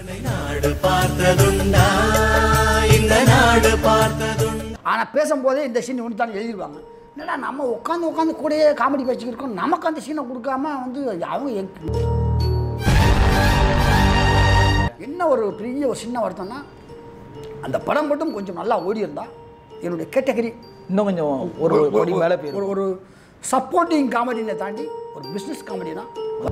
நாடு பார்த்ததுண்டா இந்த நாடு பார்த்ததுண்டா ஆனால் பேசும்போதே இந்த சீன் ஒன்று தான் எழுதிடுவாங்க என்னடா நம்ம உட்காந்து உட்காந்து கூடயே காமெடி பேசிக்கிட்டு இருக்கோம் நமக்கு அந்த சீனை கொடுக்காம வந்து அவங்க எங்க- என்ன ஒரு பெரிய ஒரு சின்ன வருத்தம்னா அந்த படம் மட்டும் கொஞ்சம் நல்லா ஓடி இருந்தா என்னுடைய கேட்டகரி இன்னும் கொஞ்சம் ஒரு படி மேலே போயிடும் ஒரு ஒரு சப்போர்ட்டிங் காமெடினை தாண்டி ஒரு பிஸ்னஸ் காமெடினா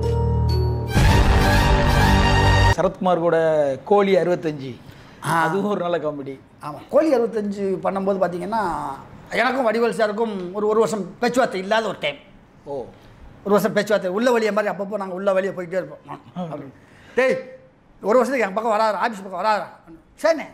சரத்குமார் கூட கோழி அறுபத்தஞ்சு அதுவும் ஒரு நல்ல காமெடி ஆமாம் கோழி அறுபத்தஞ்சு பண்ணும்போது பார்த்தீங்கன்னா எனக்கும் வடிவேல் சாருக்கும் ஒரு ஒரு வருஷம் பேச்சுவார்த்தை இல்லாத ஒரு டைம் ஓ ஒரு வருஷம் பேச்சுவார்த்தை உள்ள வழியை மாதிரி அப்பப்போ நாங்கள் உள்ள வழியே போயிட்டே இருப்போம் அப்படின்னு. டேய் ஒரு வருஷத்துக்கு என் பக்கம் வராது ஆஃபீஸ் பக்கம் வராது சரிண்ணே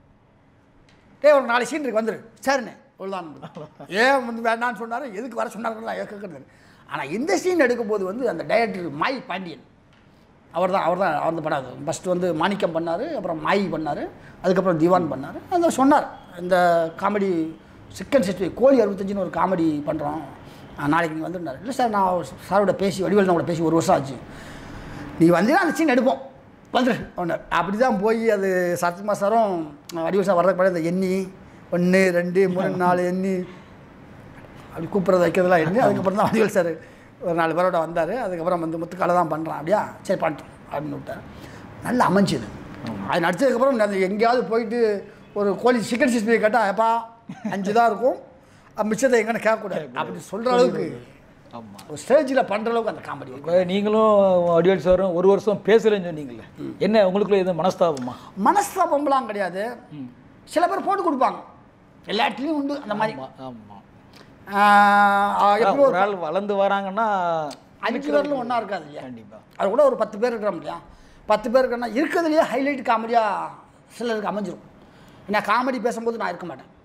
டேய் ஒரு நாலு சீன் இருக்கு வந்துரு சரிண்ணே இவ்வளோதான் ஏன் வந்து வேண்டாம்னு சொன்னார் எதுக்கு வர சொன்னாருன்னு கேட்குறது ஆனால் இந்த சீன் எடுக்கும்போது வந்து அந்த டைரக்டர் மாய் பாண்டியன் அவர் தான் அவர் தான் அவர் படம் அது ஃபஸ்ட்டு வந்து மாணிக்கம் பண்ணார் அப்புறம் மாயி பண்ணார் அதுக்கப்புறம் திவான் பண்ணார் அந்த சொன்னார் இந்த காமெடி சிக்கன் சிக்ஸ்டி கோழி அறுபத்தஞ்சுன்னு ஒரு காமெடி பண்ணுறோம் நாளைக்கு நீங்கள் வந்துருந்தார் இல்லை சார் நான் சாரோட பேசி வடிவேல் கூட பேசி ஒரு வருஷம் ஆச்சு நீ வந்தீங்கன்னா அந்த சீன் எடுப்போம் வந்துரு ஒன்று அப்படி தான் போய் அது சரத்குமார் சாரும் வடிவேல் சார் வர்றதுக்கு முன்னாடி அந்த எண்ணி ஒன்று ரெண்டு மூணு நாலு எண்ணி அப்படி கூப்பிட்றது வைக்கிறதுலாம் எண்ணி அதுக்கப்புறம் தான் வடிவேல் சார் ஒரு நாலு பேரோட வந்தார் அதுக்கப்புறம் வந்து முத்துக்கால தான் பண்ணுறான் அப்படியா சரி பண்ணிட்டோம் அப்படின்னு விட்டார் நல்லா அமைஞ்சுது அது நடிச்சதுக்கப்புறம் அது எங்கேயாவது போயிட்டு ஒரு கோழி சிக்கன் சிக்ஸ்டி கேட்டால் எப்பா அஞ்சு தான் இருக்கும் அஹ் மிச்சத்தை எங்கன்னு கேட்கக்கூடாது அப்படி சொல்கிற அளவுக்கு ஆமாம் ஒரு ஸ்டேஜில் பண்ணுற அளவுக்கு அந்த காமெடி இப்போ நீங்களும் வடிவேல் சாரும் ஒரு வருஷம் பேசலைன்னு சொன்னீங்களே என்ன உங்களுக்குள்ள எதுவும் மனஸ்தாபமா மனஸ்தாபம்லாம் கிடையாது சில பேர் போட்டு கொடுப்பாங்க எல்லா இடத்துலையும் உண்டு அந்த மாதிரி ஆமாம் ஆமாம் ஆஹ் எப்படி ஒரு ஆள் வளர்ந்து வராங்கன்னா அஞ்சு பேரில் ஒன்றா இருக்காது இல்லையா கண்டிப்பா அது கூட ஒரு பத்து பேர் இருக்கிறோம் இல்லையா பத்து பேர் இருக்கா இருக்கிறதுலையே ஹைலைட் காமெடியாக சிலருக்கு அமைஞ்சிரும் ஏன்னா காமெடி பேசும்போது நான் இருக்க மாட்டேன்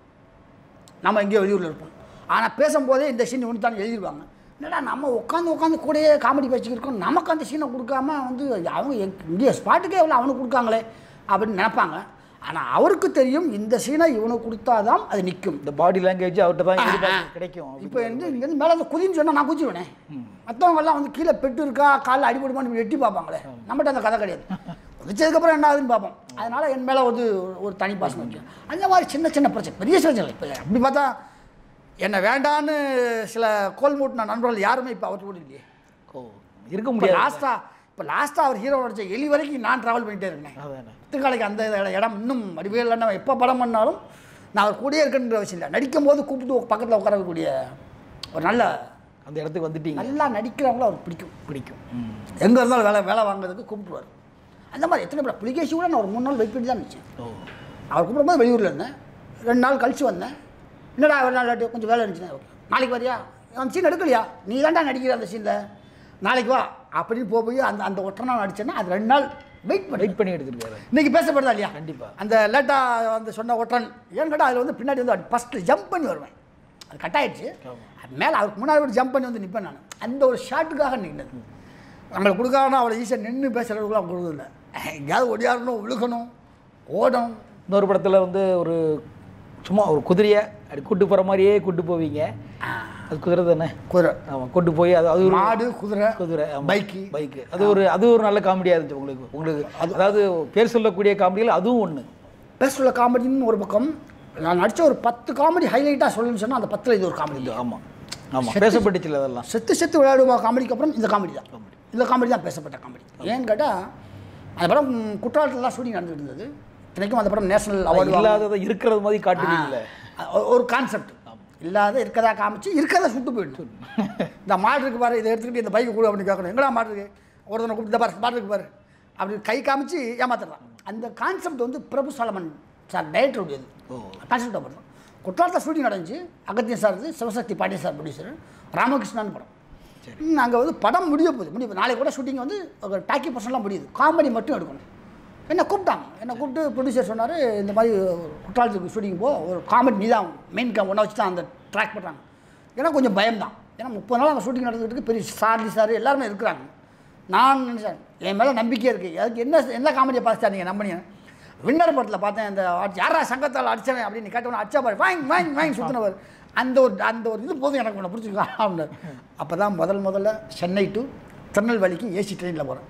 நம்ம எங்கேயோ வெளியூரில் இருப்போம் ஆனால் பேசும்போதே இந்த சீன் ஒன்று தான் எழுதிடுவாங்க என்னடா நம்ம உட்காந்து உட்காந்து கூடயே காமெடி பேசிக்கிட்டு இருக்கோம் நமக்கு அந்த சீனை கொடுக்காம வந்து அவங்க எங்க- இங்கே ஸ்பாட்டுக்கே எவ்வளோ அவனுக்கு கொடுக்காங்களே அப்படின்னு நினைப்பாங்க ஆனால் அவருக்கு தெரியும் இந்த சீனை இவனுக்கு கொடுத்தாதான் அது நிற்கும் இந்த பாடி லாங்குவேஜ் அவர்கிட்ட தான் எதிர்பார்ப்பு கிடைக்கும் இப்போ வந்து இங்கேருந்து மேலே வந்து குதின்னு சொன்னால் நான் குதிச்சுவேனே மற்றவங்க எல்லாம் வந்து கீழே பெட்டு இருக்கா காலில் அடிபடுமான்னு இப்படி எட்டி பார்ப்பாங்களே நம்மகிட்ட அந்த கதை கிடையாது குதிச்சதுக்கப்புறம் என்ன ஆகுதுன்னு பார்ப்போம் அதனால என் மேலே வந்து ஒரு தனி பாசம் வச்சு அந்த மாதிரி சின்ன சின்ன பிரச்சனை பெரிய பிரச்சனை இல்லை இப்போ அப்படி பார்த்தா என்னை வேண்டான்னு சில கோல் மூட்டின நண்பர்கள் யாருமே இப்போ அவர் கூட இல்லையே ஓ இருக்க இப்போ முடியாது லாஸ்ட்டாக இப்போ லாஸ்ட்டாக அவர் ஹீரோ நடிச்ச எலி வரைக்கும் நான் ட்ராவல் பண்ணிகிட்டே இருக்கேன் அதானே பத்துக்காலைக்கு அந்த இட- இடம் இன்னும் வடிவேல் அண்ணன் எப்போ படம் பண்ணாலும் நான் அவர் கூடயே இருக்கேன்ற அவசியம் இல்லை நடிக்கும் போது கூப்பிட்டு பக்கத்தில் உட்கார வைக்கக்கூடிய ஒரு நல்ல அந்த இடத்துக்கு வந்துட்டீங்க நல்லா நடிக்கிறவங்கள அவருக்கு பிடிக்கும் பிடிக்கும் ம். எங்கே இருந்தாலும் வேலை வேலை வாங்குறதுக்கு கூப்பிட்டுருவார் அந்த மாதிரி எத்தனை பேர் புலிகேசி கூட நான் ஒரு மூணு நாள் வெயிட் பண்ணி தான் இருந்துச்சு ஓ அவர் கூப்பிடும்போது வெளியூரில் இருந்தேன் ரெண்டு நாள் கழிச்சு வந்தேன் என்னடா ஒரு நாள் லேட்டு கொஞ்சம் வேலை இருந்துச்சுன்னா ஓகே நாளைக்கு வரியா அந்த சீன் எடுக்கலையா நீ தான்டா நடிக்கிற அந்த சீனில் நாளைக்கு வா அப்படின்னு போய் போய் அந்த அந்த ஒற்றை நாள் நடிச்சேன்னா அது ரெண்டு நாள் வெயிட் பண்ணி வெயிட் பண்ணி எடுத்துருக்காரு இன்னைக்கு பேசப்படுதா இல்லையா கண்டிப்பா. அந்த லேட்டாக வந்து சொன்ன ஒற்றன் ஏன்னு கேட்டால் அதில் வந்து பின்னாடி வந்து ஃபஸ்ட்டு ஜம்ப் பண்ணி வருவேன் அது கட் ஆயிடுச்சு அது மேலே அவருக்கு முன்னாடி ஜம்ப் பண்ணி வந்து நிற்பேன் நான் அந்த ஒரு ஷாட்டுக்காக நின்னது நம்மளுக்கு கொடுக்காம அவ்வளோ ஈஸியாக நின்று பேசுகிறவங்களும் அவங்க கொடுக்குறதில்ல எங்கேயாவது ஒடியாடணும் விழுகணும் ஓடணும் இன்னொரு படத்தில் வந்து ஒரு சும்மா ஒரு குதிரையை அப்படி கூட்டு போகிற மாதிரியே கூட்டு போவீங்க அது குதிரை தானே குதிரை ஆமாம் கூட்டு போய் அது அது ஒரு மாடு குதிரை குதிரை பைக்கு பைக்கு அது ஒரு அது ஒரு நல்ல காமெடியாக இருந்துச்சு உங்களுக்கு உங்களுக்கு அதாவது பேர் சொல்லக்கூடிய காமெடிகள் அதுவும் ஒன்று பெஸ்ட் உள்ள காமெடின்னு ஒரு பக்கம் நான் நடித்த ஒரு பத்து காமெடி ஹைலைட்டாக சொல்லணும்னு சொன்னால் அந்த பத்தில் இது ஒரு காமெடி இது ஆமாம் ஆமாம் பேசப்பட்டுச்சுல அதெல்லாம் செத்து செத்து விளையாடுவா காமெடிக்கு அப்புறம் இந்த காமெடி தான் இந்த காமெடி தான் பேசப்பட்ட காமெடி ஏன்னு கேட்டால் அந்த படம் குற்றாலத்தில் ஷூட்டிங் நடந்துட்டு இருந்தது இன்றைக்கும் அந்த படம் நேஷனல் அவார்டு இல்லாததை இருக்கிறது மாதிரி காட்டுவீங்களே ஒரு கான்செப்ட் இல்லாத இருக்கதா காமிச்சு இருக்கதா சுட்டு போயிடும் இந்த மாடு இருக்கு பாரு இதை எடுத்துக்கிட்டு இந்த பைக்கு கூட அப்படின்னு கேட்கணும் எங்கடா மாடு இருக்கு ஒருத்தனை கூப்பிட்டு "இந்த பாரு மாடு இருக்கு பாரு அப்படி கை காமிச்சு ஏமாத்திடலாம் அந்த கான்செப்ட் வந்து பிரபு சாலமன் சார் டைரக்டருடையது கான்செப்ட் அப்படி தான் குற்றாலத்தில் ஷூட்டிங் நடந்துச்சு அகத்தியன் சார் இது சிவசக்தி பாண்டியன் சார் ப்ரொடியூசர் ராமகிருஷ்ணன் படம் அங்கே வந்து படம் முடிய போகுது முடிய போகுது. நாளைக்கு கூட ஷூட்டிங் வந்து ஒரு டாக்கி பர்சன்லாம் முடியுது காமெடி மட்டும் எடுக்கணும் என்ன கூப்பிட்டாங்க என்ன கூப்பிட்டு ப்ரொடியூசர் சொன்னார் இந்த மாதிரி குற்றாலத்துக்கு ஷூட்டிங் போ ஒரு காமெடி நீ தான் மெயின் கா ஒன்றா வச்சு தான் அந்த ட்ராக் பண்ணுறாங்க ஏன்னா கொஞ்சம் பயம்தான் ஏன்னா முப்பது நாள் அங்கே ஷூட்டிங் நடந்துக்கிட்டு இருக்கு. பெரிய சார்லி சார் எல்லாருமே இருக்கிறாங்க நான் நினைச்சேன் என் மேலே நம்பிக்கை இருக்குது அதுக்கு என்ன என்ன காமெடியை பார்த்துட்டா நீங்கள் நம்பினீங்க வின்னர் படத்தில் பார்த்தேன் இந்த அடிச்சு- யாரா சங்கத்தால் அடிச்சவன் அப்படின்னு கேட்டவன அடிச்சா பாரு வாங்கி வாங்கி வாங்கி சுற்றினவர் அந்த ஒரு அந்த ஒரு இது போதும் எனக்கு உன்னை பிடிச்சிருக்கா அப்படின்னாரு அப்போ தான் முதல் முதல்ல சென்னை டு திருநெல்வேலிக்கு ஏசி ட்ரெயினில் போகிறேன்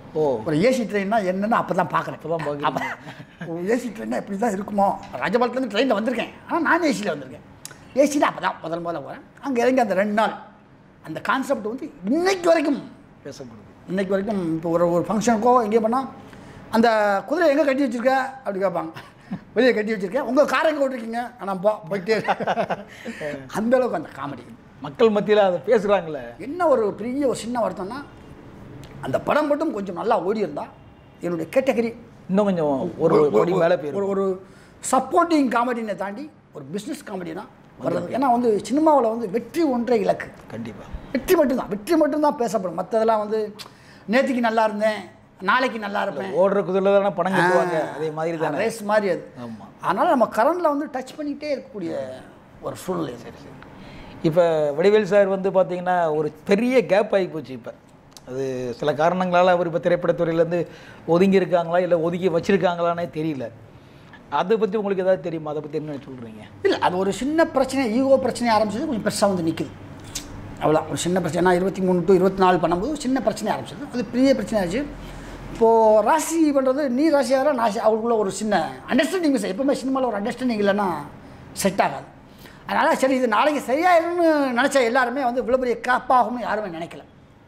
ஓ ஒரு ஏசி ட்ரெயின்னா என்னன்னு அப்போ தான் பார்க்குறேன் அப்பதான் பார்க்குறீங்க. அப்போ ஏசி ட்ரெயின்னா இப்படி தான் இருக்குமோ ராஜபாளத்துலேருந்து ட்ரெயினில் வந்திருக்கேன் ஆனால் நான் ஏசியில் வந்திருக்கேன் ஏசியில் அப்போ தான் முதல் முதல்ல போகிறேன் அங்கே இறங்கி அந்த ரெண்டு நாள் அந்த கான்செப்ட் வந்து இன்னைக்கு வரைக்கும் பேசப்படுது இன்னைக்கு வரைக்கும் இப்போ ஒரு ஒரு ஃபங்க்ஷனுக்கோ எங்கேயோ பண்ணால் அந்த குதிரை எங்கே கட்டி வச்சிருக்க அப்படி கேட்பாங்க வெளியே கட்டி வச்சிருக்கேன் உங்கள் காரை எங்கே விட்டுருக்கீங்க ஆனால் போ போயிட்டே இரு. அந்த அளவுக்கு அந்த காமெடி மக்கள் மத்தியில் அதை பேசுகிறாங்களே என்ன ஒரு பெரிய ஒரு சின்ன வருத்தம்னா அந்த படம் மட்டும் கொஞ்சம் நல்லா ஓடி இருந்தா என்னுடைய கேட்டகரி இன்னும் கொஞ்சம் ஒரு கோடி மேலே ஒரு போயிடும் ஒரு சப்போர்ட்டிங் காமெடினை தாண்டி ஒரு பிஸ்னஸ் காமெடினா வர்றது ஏன்னா வந்து சினிமாவில் வந்து வெற்றி ஒன்றே இலக்கு கண்டிப்பாக வெற்றி மட்டும்தான் வெற்றி மட்டும்தான் பேசப்படும் மற்றதெல்லாம் வந்து நேற்றுக்கு நல்லா இருந்தேன் நாளைக்கு நல்லா இருப்பேன் ஓடுற குதிரையில் தானே பணம் கட்டுவாங்க அதே மாதிரி தானே ரேஸ் மாதிரி அது ஆமாம் அதனால் நம்ம கரண்டில் வந்து டச் பண்ணிகிட்டே இருக்கக்கூடிய ஒரு சூழ்நிலை சரி சரி இப்போ வடிவேல் சார் வந்து பார்த்தீங்கன்னா ஒரு பெரிய கேப் ஆகி போச்சு இப்போ அது சில காரணங்களால் அவர் இப்போ திரைப்படத்துறையிலேருந்து ஒதுங்கி இருக்காங்களா இல்லை ஒதுக்கி வச்சிருக்காங்களானே தெரியல அதை பற்றி உங்களுக்கு ஏதாவது தெரியுமா அதை பற்றி என்ன சொல்கிறீங்க இல்லை அது ஒரு சின்ன பிரச்சனை ஈகோ பிரச்சனை ஆரம்பிச்சது கொஞ்சம் பெருசாக வந்து நிற்குது அவ்வளோ ஒரு சின்ன பிரச்சனை நான் இருபத்தி மூணு டு இருபத்தி நாலு பண்ணும்போது ஒரு சின்ன பிரச்சனை ஆரம்பிச்சது அது பெரிய பிரச்சனை ஆச்சு இப்போது ராசி பண்ணுறது நீ ராசியாரா நாசி அவருக்குள்ள ஒரு சின்ன அண்டர்ஸ்டாண்டிங் மிஸ் எப்பவுமே சினிமாவில் ஒரு அண்டர்ஸ்டாண்டிங் இல்லைன்னா செட் ஆகாது அதனால் சரி இது நாளைக்கு சரியாயிரும்னு நினச்ச எல்லாருமே வந்து இவ்வளோ பெரிய காப்பாகும்னு யாருமே நினைக்கல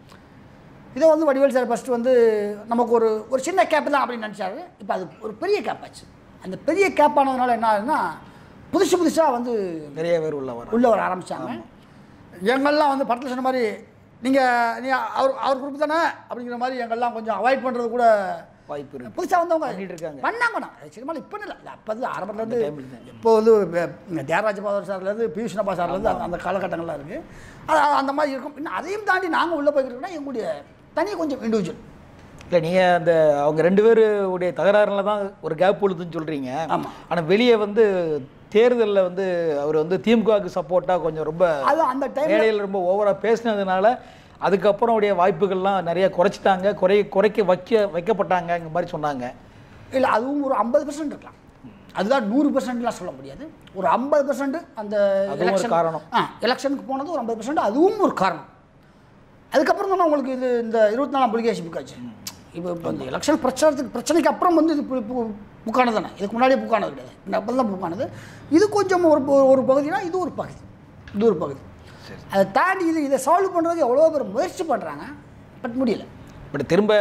இதை வந்து வடிவேல் சார் ஃபஸ்ட்டு வந்து நமக்கு ஒரு ஒரு சின்ன கேப் தான் அப்படின்னு நினச்சாரு இப்போ அது ஒரு பெரிய கேப் ஆச்சு அந்த பெரிய கேப் ஆனதுனால என்ன ஆகுதுன்னா புதுசு புதுசாக வந்து நிறைய பேர் உள்ள வர உள்ளே வர ஆரம்பித்தாங்க எங்கள்லாம் வந்து படத்தில் சொன்ன மாதிரி நீங்கள் நீ அவர் அவர் குரூப் தானே அப்படிங்கிற மாதிரி எங்கள்லாம் கொஞ்சம் அவாய்ட் பண்ணுறது கூட வாய்ப்பு இருக்கு புதுசாக வந்தவங்க பண்ணிட்டு இருக்காங்க. பண்ணாங்க நான் சினிமாவில் இப்போ இல்லை அப்போ வந்து ஆரம்பத்துலேருந்து அந்த time ல தான். இப்போ வந்து வே- தியாகராஜ பாதர் சார்லேருந்து பியூஷ் நபா சார்லேருந்து அந்த- அந்த காலகட்டங்கள்லாம் இருக்குது அது அந்த மாதிரி இருக்கும் இன்னும் அதையும் தாண்டி நாங்கள் உள்ளே போய்க்கிட்டோம்னா எங்களுடைய தனி கொஞ்சம் இண்டிவிஜுவல் இல்லை நீங்கள் அந்த அவங்க ரெண்டு பேருடைய தகராறுல தான் ஒரு கேப் உழுதுன்னு சொல்கிறீங்க ஆமா. ஆனால் வெளியே வந்து தேர்தலில் வந்து அவர் வந்து திமுகவுக்கு சப்போர்ட்டாக கொஞ்சம் ரொம்ப அது அந்த டைம் மேடையில் ரொம்ப ஓவராக பேசினதுனால அதுக்கப்புறம் உடைய வாய்ப்புகள்லாம் நிறைய குறைச்சிட்டாங்க குறை குறைக்க வைக்க வைக்கப்பட்டாங்க இந்த மாதிரி சொன்னாங்க இல்லை அதுவும் ஒரு ஐம்பது பர்சன்ட் இருக்கலாம் அதுதான் நூறு பர்சன்ட்லாம் சொல்ல முடியாது ஒரு ஐம்பது பர்சன்ட் அந்த அதுவும் ஒரு election- காரணம். ஆ எலெக்ஷனுக்கு போனது ஒரு ஐம்பது பர்சன்ட் அதுவும் ஒரு காரணம் அதுக்கப்புறம் தானே உங்களுக்கு இது இந்த இருபத்தி நாலாம் புலிகேசி புக்காச்சு இப்போ இப்போ இந்த எலெக்ஷன் பிரச்சாரத்துக்கு பிரச்சனைக்கு அப்புறம் வந்து இது பு- பு- புக்கானது தானே இதுக்கு முன்னாடியே புக்கானது கிடையாது இந்த அப்போ தான் புக்கானது இது கொஞ்சம் ஒரு பு- ஒரு பகுதினா இது ஒரு பகுதி இது ஒரு பகுதி அதை தாண்டி இது இதை சால்வ் பண்ணுறதுக்கு எவ்வளோ பேர் முயற்சி பண்ணுறாங்க பட் முடியல பட் திரும்ப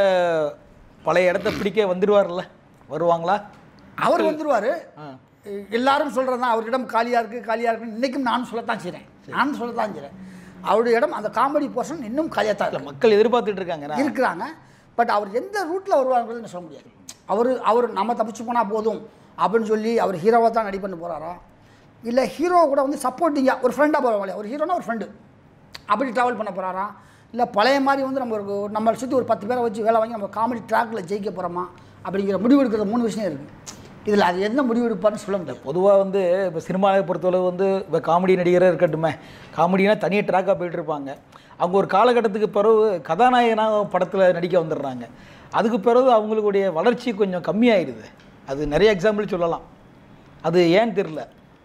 பழைய இடத்த பிடிக்க வந்துடுவார்ல வருவாங்களா அவர் வந்துருவார் ஆ எல்லாரும் சொல்கிறது தான் அவர் இடம் காலியாக இருக்குது காலியாக இருக்குன்னு இன்றைக்கும் நானும் சொல்லத்தான் செய்கிறேன் நானும் சொல்லத்தான் செய்கிறேன் அவருடைய இடம் அந்த காமெடி போர்ஷன் இன்னும் காலியாக தான் இல்லை இருக்கு. மக்கள் எதிர்பார்த்துட்டு இருக்காங்க இருக்கிறாங்க பட் அவர் எந்த ரூட்டில் வருவாருங்கிறது நான் சொல்ல முடியாது அவர் அவர் நம்ம தப்பிச்சு போனால் போதும் அப்படின்னு சொல்லி அவர் ஹீரோவாக தான் நடி பண்ண போகிறாரா இல்லை ஹீரோ கூட வந்து சப்போர்ட்டிங்காக ஒரு ஃப்ரெண்டாக போகிறவங்களே ஒரு ஹீரோனா ஒரு ஃப்ரெண்டு அப்படி ட்ராவல் பண்ண போகிறாரா இல்லை பழைய மாதிரி வந்து நம்ம ஒரு நம்மளை சுற்றி ஒரு பத்து பேரை வச்சு வேலை வாங்கி நம்ம காமெடி ட்ராக்கில் ஜெயிக்க போகிறோமா அப்படிங்கிற முடிவு எடுக்கிற மூணு விஷயம் இருக்குது இதில் அது என்ன முடிவு எடுப்பார்னு சொல்ல முடியாது பொதுவாக வந்து இப்போ சினிமாவை பொறுத்தளவு வந்து இப்போ காமெடி நடிகராக இருக்கட்டுமே காமெடினா தனியாக ட்ராக்காக போயிட்டு இருப்பாங்க அவங்க ஒரு காலகட்டத்துக்கு பிறகு கதாநாயகனாக படத்தில் நடிக்க வந்துடுறாங்க அதுக்கு பிறகு அவங்களுடைய வளர்ச்சி கொஞ்சம் கம்மியாயிடுது அது நிறைய எக்ஸாம்பிள் சொல்லலாம் அது ஏன்னு தெரில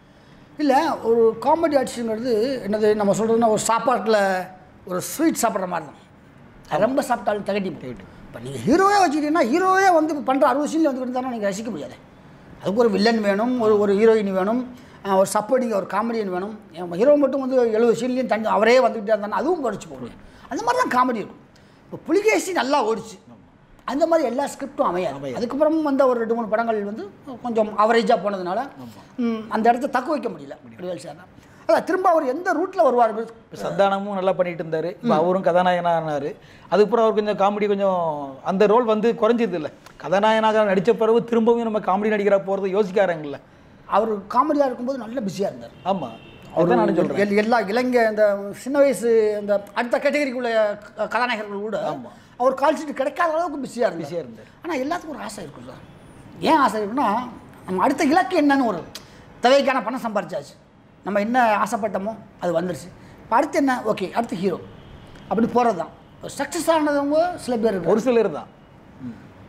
இல்லை ஒரு காமெடி ஆர்டிஸ்ட்டுங்கிறது என்னது நம்ம சொல்கிறதுனா ஒரு சாப்பாட்டில் ஒரு ஸ்வீட் சாப்பிட்ற மாதிரி தான் அது ரொம்ப சாப்பிட்டாலும் திகட்டி போயிட்டு இப்போ நீங்கள் ஹீரோவே வச்சுக்கிட்டீங்கன்னா ஹீரோவே வந்து பண்ணுற அறுபது சீனில் வந்து இருந்தாலும் நீங்கள் ரசிக்க முடியாது அதுக்கு ஒரு வில்லன் வேணும் ஒரு ஒரு ஹீரோயின் வேணும் அஹ் ஒரு சப்போர்ட்டிங் ஒரு காமெடியன் வேணும் ஹீரோ மட்டும் வந்து எழுபது சீன்லேயும் தண்ணி அவரே வந்துக்கிட்டே இருந்தாலும் அதுவும் படிச்சு போகணும் அந்த மாதிரி தான் காமெடி இருக்கும் இப்போ புலிகேசி நல்லா ஓடிச்சு அந்த மாதிரி எல்லா ஸ்கிரிப்டும் அமையாது அதுக்கப்புறம் வந்த ஒரு ரெண்டு மூணு படங்கள் வந்து கொஞ்சம் அவரேஜாக போனதுனால ம், அந்த இடத்த தக்க வைக்க முடியல வடிவேல் சார் அதான் திரும்ப அவர் எந்த ரூட்டில் வருவார் இப்போ சந்தானமும் நல்லா பண்ணிட்டு இருந்தார் இப்போ அவரும் கதாநாயகனாக ஆனார் அதுக்கப்புறம் அவர் கொஞ்சம் காமெடி கொஞ்சம் அந்த ரோல் வந்து குறைஞ்சது இல்லை கதாநாயகனாக நடித்த பிறகு திரும்பவும் நம்ம காமெடி நடிகராக போகிறது யோசிக்காரங்கல்ல அவர் காமெடியாக இருக்கும்போது நல்ல பிஸியாக இருந்தார் ஆமாம் அவர் நான் சொல்கிறேன் எல்- எல்லா இளைஞ இந்த சின்ன வயசு இந்த அடுத்த கேட்டகரிக்குள்ள க- கதாநாயகர்கள் கூட அவர் கால் ஷீட் கிடைக்காத அளவுக்கு பிஸியாக இருந்தார் பிஸியாக இருந்தார் ஆனால் எல்லாத்துக்கும் ஒரு ஆசை இருக்குல்ல ஏன் ஆசை இருக்குன்னா நம்ம அடுத்த இலக்கு என்னன்னு ஒரு தேவைக்கான பணம் சம்பாரிச்சாச்சு நம்ம என்ன ஆசைப்பட்டோமோ அது வந்துருச்சு இப்போ அடுத்து என்ன ஓகே அடுத்து ஹீரோ அப்படி போகிறது தான் சக்ஸஸ் ஆனவங்க சில பேர் இருக்காங்க ஒரு சிலர் தான்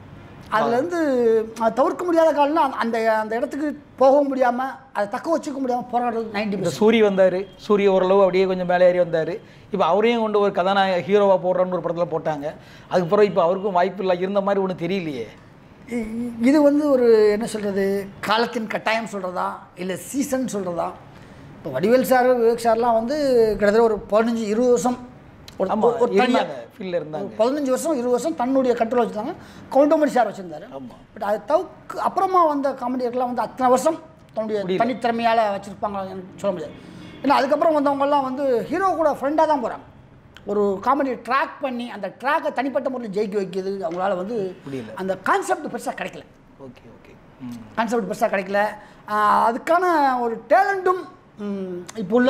அதுலேருந்து தவிர்க்க முடியாத காலம்னா அந்த அந்த இடத்துக்கு போக முடியாமல் அதை தக்க வச்சுக்க முடியாமல் போராடுறது நைன்டி இந்த சூரி வந்தார் சூரிய ஓரளவு அப்படியே கொஞ்சம் மேலே ஏறி வந்தார் இப்போ அவரையும் கொண்டு ஒரு கதாநாயக ஹீரோவாக போடுறோன்னு ஒரு படத்தில் போட்டாங்க அதுக்கப்புறம் இப்போ அவருக்கும் வாய்ப்பு இல்லை இருந்த மாதிரி ஒன்றும் தெரியலையே இ- இ- இது வந்து ஒரு என்ன சொல்கிறது காலத்தின் கட்டாயம் சொல்கிறதா இல்லை சீசன் சொல்கிறதா இப்போ வடிவேல் சார் விவேக் சார்லாம் வந்து கிட்டத்தட்ட ஒரு பதினஞ்சு இருபது வருஷம் ஒரு ஆமாம் ஒரு தனியாக இருந்தாங்க ஃபீல்டில் இருந்தாங்க பதினஞ்சு வருஷம் இருபது வருஷம் தன்னுடைய கண்ட்ரோல் வச்சுருந்தாங்க கவுண்டமணி சார் வச்சுருந்தாரு ஆமாம் பட் அது தவுக்கு அப்புறமா வந்த காமெடியர்கள்லாம் வந்து அத்தனை வருஷம் தன்னுடைய தனித்திறமையால் வச்சுருப்பாங்க எனக்கு சொல்ல முடியாது ஏன்னா அதுக்கப்புறம் வந்தவங்கெல்லாம் வந்து ஹீரோ கூட ஃப்ரெண்டாக தான் போகிறாங்க ஒரு காமெடி ட்ராக் பண்ணி அந்த ட்ராக்கை தனிப்பட்ட முறையில் ஜெயிக்க வைக்கிறது அவங்களால வந்து முடியல. அந்த கான்செப்ட் பெருசாக கிடைக்கல ஓகே ஓகே ம் கான்செப்ட் பெருசாக கிடைக்கல ஆஹ் அதுக்கான ஒரு டேலண்ட்டும் இப்போ உள்ள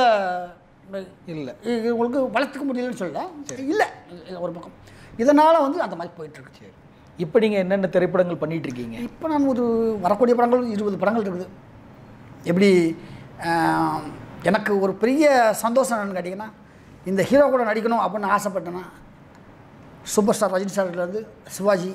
இல்லை இ- இது உங்களுக்கு வளர்த்துக்க முடியலன்னு சொல்லல இல்லை இல்லை, ஒரு பக்கம் இதனால் வந்து அந்த மாதிரி போயிட்டுருக்கு சரி இப்போ நீங்கள் என்னென்ன திரைப்படங்கள் பண்ணிட்டு இருக்கீங்க இப்போ நான் ஒரு வரக்கூடிய படங்கள் இருபது படங்கள் இருக்குது எப்படி ஆஹ், எனக்கு ஒரு பெரிய சந்தோஷம் என்னன்னு கேட்டிங்கன்னா இந்த ஹீரோ கூட நடிக்கணும் அப்படின்னு ஆசைப்பட்டேன்னா சூப்பர் ஸ்டார் ரஜினி சார்லேருந்து சிவாஜி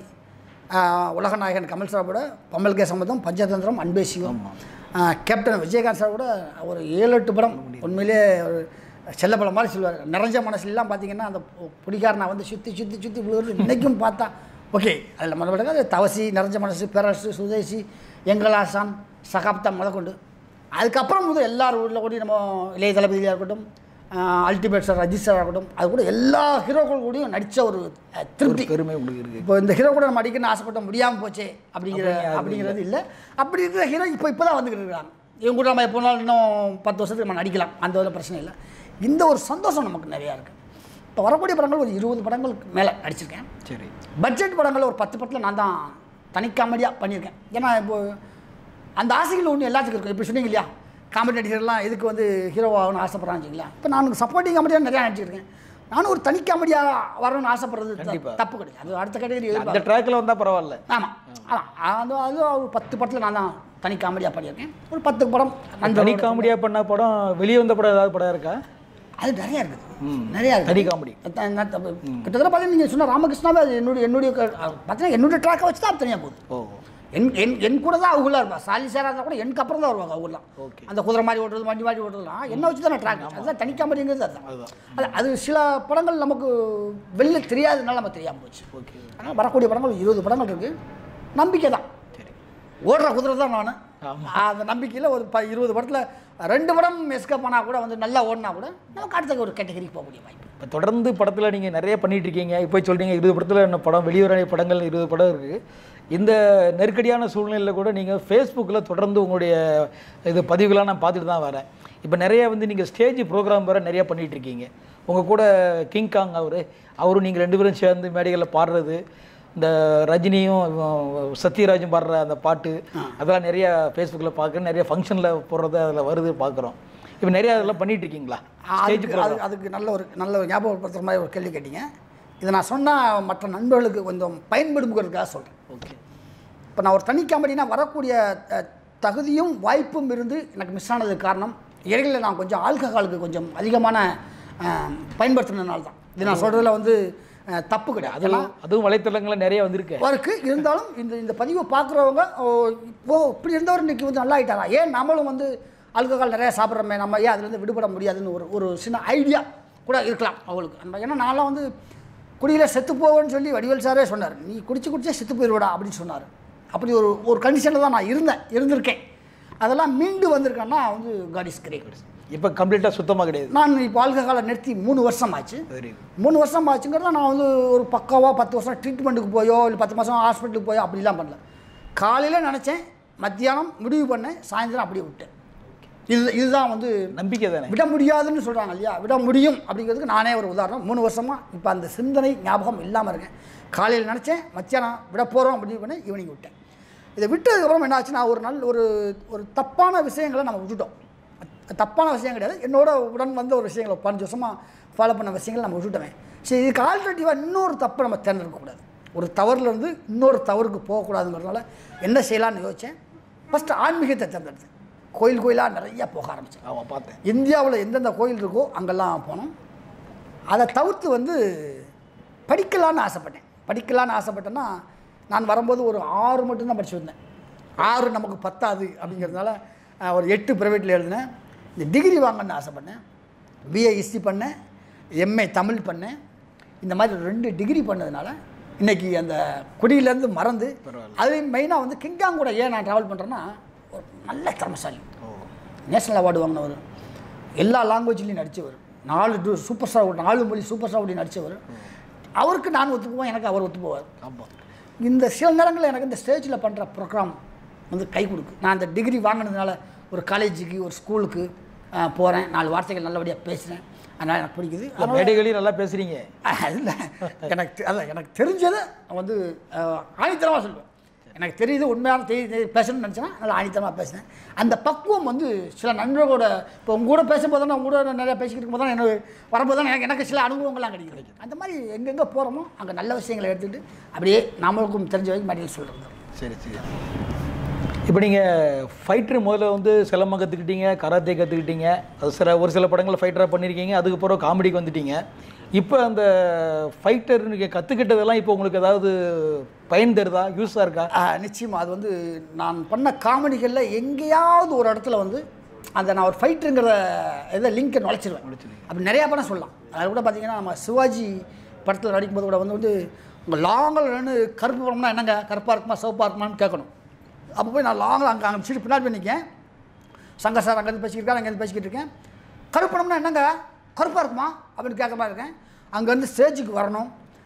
ஆஹ், உலக நாயகன் கமல் சாரோட பம்மல் கே சம்மதம் பஞ்சதந்திரம் அன்பே சிவம் ஆஹ், கேப்டன் விஜயகாந்த் சார் கூட ஒரு ஏழு எட்டு படம் உண்மையிலே ஒரு செல்ல படம் மாதிரி சொல்லுவார் நிறைஞ்ச மனசுலாம் பார்த்தீங்கன்னா அந்த பொ- பிடிக்காரனை வந்து சுற்றி சுற்றி சுற்றி விழுவுறது இன்றைக்கும் பார்த்தா ஓகே அதில் முதல்ல அது தவசி நிறைஞ்ச மனசு பேரரசு சுதேசி எங்களாசான் சகாப்தம் முதற்கொண்டு அதுக்கப்புறம் வந்து எல்லார் ஊரில் கூடி நம்ம இளைய தளபதியாக இருக்கட்டும் அல்டிமேட் சார் அஜித் சார் இருக்கட்டும் அது கூட எல்லா ஹீரோக்கள் கூடயும் நடித்த ஒரு அஹ், திருப்தி பெருமை உங்களுக்கு இருக்கு இப்போ இந்த ஹீரோ கூட நம்ம அடிக்கணும்னு ஆசைப்பட்ட முடியாமல் போச்சே அப்படிங்கிற அப்படிங்கிறது அப்படிங்கிறது இல்லை அப்படி இருக்கிற ஹீரோ இப்போ இப்போ தான் வந்துக்கிட்டு இருக்காங்க இவங்க கூட நம்ம எப்போ நாளும் இன்னும் பத்து வருஷத்துக்கு நம்ம நடிக்கலாம் அந்த ஒரு பிரச்சனை இல்லை இந்த ஒரு சந்தோஷம் நமக்கு நிறையா இருக்குது இப்போ வரக்கூடிய படங்கள் ஒரு இருபது படங்களுக்கு மேலே நடிச்சிருக்கேன் சரி பட்ஜெட் படங்கள் ஒரு பத்து படத்தில் நான் தான் தனி காமெடியாக பண்ணியிருக்கேன் ஏன்னா இப்போ அந்த ஆசைகள் ஒன்று எல்லாத்துக்கும் இருக்கும் இப்போ சொன்னீங்க இல்லையா காமெடி நடிகர்லாம் எதுக்கு வந்து ஹீரோவாகணும்னு ஆசைப்பட்றாங்க இப்போ நான் சப்போர்ட்டிங் காமெடியாக நிறையா நடிச்சிருக்கேன் நானும் ஒரு தனி காமெடியாக வரணும்னு ஆசைப்படுறது த- கண்டிப்பா. தப்பு கிடையாது அது அடுத்த கேட்டகரி அந்த ட்ராக்கில் வந்தால் பரவாயில்ல ஆமாம் ஆமாம் அது அது ஒரு பத்து படத்தில் நான் தான் தனி காமெடியாக பண்ணியிருக்கேன் ஒரு பத்து படம் தனி நண்பர்களோட காமெடியாக பண்ண படம் வெளியே வந்த படம் ஏதாவது படம் இருக்கா அது நிறையா இருக்குது ம். நிறையா இருக்குது தனி காமெடி த- நான் தப்பு- கிட்டத்தட்ட பார்த்தீங்கன்னா நீங்கள் சொன்ன ராமகிருஷ்ணாவே அது என்னுடைய என்னுடைய க- பார்த்தீங்கன்னா என்னுடைய ட்ராக்கை வச்சு தான் தனியாக போகுது ஓ என் என் என் கூட தான் அவங்களாம் இருப்பா சாலி சாராக இருந்தால் கூட எனக்கு அப்புறம் தான் வருவாங்க அவங்களாம் ஓகே அந்த குதிரை மாதிரி ஓட்டுறது வண்டி மாதிரி ஓட்டுறதுலாம் என்ன வச்சு தான் நான் ட்ராக் அதுதான் தனிக்காமடிங்கிறது அதுதான் அதுதான் அது அது சில படங்கள் நமக்கு வெளில தெரியாததுனால நம்ம தெரியாமல் போச்சு ஓகே ஆனால் வரக்கூடிய படங்கள் இருபது படங்கள் இருக்குது நம்பிக்கை தான் சரி ஓடுற குதிரை தான் நான் ஆமா. அந்த நம்பிக்கையில் ஒரு ப இருபது படத்தில் ரெண்டு படம் எஸ்கேப் ஆனால் கூட வந்து நல்லா ஓடினா கூட நமக்கு அடுத்த ஒரு கேட்டகரிக்கு போகக்கூடிய வாய்ப்பு இப்போ தொடர்ந்து படத்தில் நீங்கள் நிறைய பண்ணிட்டு இருக்கீங்க இப்போ சொல்றீங்க இருபது படத்தில் என்ன படம் வெளிவர படங்கள் இருபது படம் இருக்குது இந்த நெருக்கடியான சூழ்நிலையில் கூட நீங்கள் ஃபேஸ்புக்கில் தொடர்ந்து உங்களுடைய இது பதிவுகளாக நான் பார்த்துட்டு தான் வரேன் இப்போ நிறைய வந்து நீங்கள் ஸ்டேஜ் ப்ரோக்ராம் வேறு நிறையா பண்ணிட்டு இருக்கீங்க உங்கள் கூட கிங் காங் அவர் அவரும் நீங்கள் ரெண்டு பேரும் சேர்ந்து மேடைகளில் பாடுறது இந்த ரஜினியும் இவன் சத்யராஜும் பாடுற அந்த பாட்டு அதெல்லாம் நிறைய ஃபேஸ்புக்கில் பார்க்குறேன் நிறைய ஃபங்க்ஷனில் போடுறது அதில் வருது பார்க்குறோம் இப்போ நிறைய அதெல்லாம் பண்ணிட்டு இருக்கீங்களா ஸ்டேஜ் அதுக்கு அது அதுக்கு நல்ல ஒரு நல்ல ஒரு ஞாபகப்படுத்துகிற மாதிரி ஒரு கேள்வி கேட்டீங்க இதை நான் சொன்னால் மற்ற நண்பர்களுக்கு கொஞ்சம் பயன்படுங்கிறதுக்காக சொல்கிறேன் ஓகே இப்போ நான் ஒரு தனி காமெடினா வரக்கூடிய அஹ், தகுதியும் வாய்ப்பும் இருந்து எனக்கு மிஸ் ஆனதுக்கு காரணம் இடையில நான் கொஞ்சம் ஆல்கஹாலுக்கு கொஞ்சம் அதிகமான அஹ், பயன்படுத்தினதுனால தான் இது நான் சொல்கிறதுல வந்து அஹ், தப்பு கிடையாது அதெல்லாம் அதுவும் வலைத்தளங்களில் நிறைய வந்திருக்கு இருக்கு இருந்தாலும் இந்த இந்த பதிவை பார்க்குறவங்க ஓ இப்போ இப்படி இருந்தவர் இன்னைக்கு வந்து நல்லா ஆயிட்டாரா ஏன் நம்மளும் வந்து ஆல்கஹால் நிறையா சாப்பிட்றோமே நம்ம ஏன் அதுலேருந்து விடுபட முடியாதுன்னு ஒரு ஒரு சின்ன ஐடியா கூட இருக்கலாம் அவங்களுக்கு அந்த ஏன்னா நான்லாம் வந்து குடியில் செத்து போவேன்னு சொல்லி வடிவேல் சாரே சொன்னார் நீ குடிச்சு குடிச்சே செத்து போயிடுவடா அப்படின்னு சொன்னார் அப்படி ஒரு ஒரு கண்டிஷனில் தான் நான் இருந்தேன் இருந்திருக்கேன் அதெல்லாம் மீண்டு வந்திருக்கேன்னா வந்து காட் இஸ் கிரேட் இப்போ கம்ப்ளீட்டாக சுத்தமாக கிடையாது நான் இப்போ ஆல்கஹாலை நிறுத்தி மூணு வருஷம் ஆச்சு வெரி மூணு வருஷம் ஆச்சுங்கிறத நான் வந்து ஒரு பக்காவாக பத்து வருஷம் ட்ரீட்மெண்ட்டுக்கு போயோ இல்லை பத்து மாதம் ஹாஸ்பிட்டலுக்கு போயோ அப்படிலாம் பண்ணல காலையில் நினச்சேன் மத்தியானம் முடிவு பண்ணேன் சாயந்தரம் அப்படியே விட்டேன் இது இதுதான் வந்து நம்பிக்கை தானே விட முடியாதுன்னு சொல்கிறாங்க இல்லையா விட முடியும் அப்படிங்கிறதுக்கு நானே ஒரு உதாரணம் மூணு வருஷமாக இப்போ அந்த சிந்தனை ஞாபகம் இல்லாமல் இருக்கேன் காலையில் நினச்சேன் மத்தியானம் விட போகிறோம் அப்படின்னு பண்ணி ஈவினிங் விட்டேன் இதை விட்டதுக்கப்புறம் என்ன ஆச்சுன்னா ஒரு நல்ல ஒரு ஒரு தப்பான விஷயங்களை நம்ம விட்டுட்டோம் தப்பான விஷயம் கிடையாது என்னோட உடன் வந்த ஒரு விஷயங்களை பதினஞ்சு வருஷமாக ஃபாலோ பண்ண விஷயங்களை நம்ம விட்டுட்டோமே சரி இதுக்கு ஆல்டர்னேட்டிவாக இன்னொரு தப்பை நம்ம தேர்ந்தெடுக்கக்கூடாது ஒரு தவறுலேருந்து இன்னொரு தவறுக்கு போகக்கூடாதுங்கிறதுனால என்ன செய்யலாம்னு யோசித்தேன் ஃபஸ்ட்டு ஆன்மீகத்தை தேர்ந்தெடுத்தேன் கோயில் கோயிலாக நிறையா போக ஆரம்பித்தேன் ஆமாம் பார்த்தேன் இந்தியாவில் எந்தெந்த கோயில் இருக்கோ அங்கெல்லாம் போனோம் அதை தவிர்த்து வந்து படிக்கலான்னு ஆசைப்பட்டேன் படிக்கலான்னு ஆசைப்பட்டேன்னா நான் வரும்போது ஒரு ஆறு மட்டும்தான் படிச்சு வந்தேன் ஆறு நமக்கு பத்தாது அப்படிங்கிறதுனால அஹ், ஒரு எட்டு ப்ரைவேட்டில் எழுதினேன் இந்த டிகிரி வாங்கணும்னு ஆசைப்பட்டேன் பிஏ ஹிஸ்ட்ரி பண்ணேன் எம்ஏ தமிழ் பண்ணேன் இந்த மாதிரி ஒரு ரெண்டு டிகிரி பண்ணதுனால இன்னைக்கு அந்த குடியிலேருந்து மறந்து அதுலேயும் மெயினாக வந்து கிங்காங் கூட ஏன் நான் ட்ராவல் பண்ணுறேன்னா ஒரு நல்ல திறமசாலி நேஷனல் அவார்டு வாங்கினவர் எல்லா லாங்குவேஜ்லையும் நடித்தவர் நாலு டு சூப்பர் ஸ்டார் நாலு மொழி சூப்பர் ஸ்டார் நடித்தவர் அவருக்கு நான் ஒத்து போவேன் எனக்கு அவர் ஒத்து போவார் ஆமாம் இந்த சில நேரங்களில் எனக்கு இந்த ஸ்டேஜில் பண்ணுற ப்ரோக்ராம் வந்து கை கொடுக்கு நான் அந்த டிகிரி வாங்கினதுனால ஒரு காலேஜுக்கு ஒரு ஸ்கூலுக்கு போகிறேன் நாலு வார்த்தைகள் நல்லபடியாக பேசுகிறேன் அதனால் எனக்கு பிடிக்குது அதனால- மேடைகளையும் நல்லா பேசுறீங்க இல்லை எனக்கு தெ- அதான் எனக்கு தெரிஞ்சதை நான் வந்து ஆணித்தரமாக சொல்லுவேன் எனக்கு தெரியுது உண்மையான தெரிய பேசணும்னு நினச்சேன்னா நல்லா ஆணித்தரமாக பேசினேன் அந்த பக்குவம் வந்து சில நண்பர்களோட இப்போ உங்க கூட பேசும்போது தான் உங்க கூட நிறையா பேசிக்கிட்டு இருக்கும்போது தான் எனக்கு வரும்போது தான் எனக்கு எனக்கு சில அனுபவங்கள்லாம் கிடைக்குது அந்த மாதிரி எங்கெங்கே போகிறோமோ அங்கே நல்ல விஷயங்களை எடுத்துக்கிட்டு அப்படியே நம்மளுக்கும் தெரிஞ்ச வரைக்கும் மடியில் சொல்கிறது சரி சரி இப்போ நீங்கள் ஃபைட்டர் முதல்ல வந்து சிலம்பம் கற்றுக்கிட்டீங்க கராத்தே கற்றுக்கிட்டீங்க அது சில ஒரு சில படங்களில் ஃபைட்டராக பண்ணியிருக்கீங்க அதுக்கப்புறம் காமெடிக்கு வந்துட்டீங்க இப்போ அந்த ஃபைட்டர் நீங்கள் கற்றுக்கிட்டதெல்லாம் இப்போ உங்களுக்கு ஏதாவது பயன் தருதா யூஸாக இருக்கா நிச்சயமாக அது வந்து நான் பண்ண காமெடிகளில் எங்கேயாவது ஒரு இடத்துல வந்து அந்த நான் ஒரு ஃபைட்டுங்கிற இதை லிங்கை நுழைச்சிருவேன் அப்படி நிறையா படம் சொல்லலாம் அது கூட பார்த்தீங்கன்னா நம்ம சிவாஜி படத்தில் நடிக்கும்போது கூட வந்து வந்து உங்கள் லாங்கில் நின்று கருப்பு படம்னா என்னங்க கருப்பாக இருக்குமா சிவப்பாக இருக்குமான்னு கேட்கணும் அப்போ போய் நான் லாங்கில் அங்கே அங்கே சீட்டு பின்னாடி போய் நிற்கேன் சங்கர் சார் அங்கேருந்து பேசிக்கிட்டு இருக்கேன் அங்கேருந்து பேசிக்கிட்டு இருக்கேன் கருப்பணம்னா என்னங்க கருப்பாக இருக்குமா அப்படின்னு கேட்க மாதிரி இருக்கேன் அங்கேருந்து ஸ்டேஜுக்கு வரணும்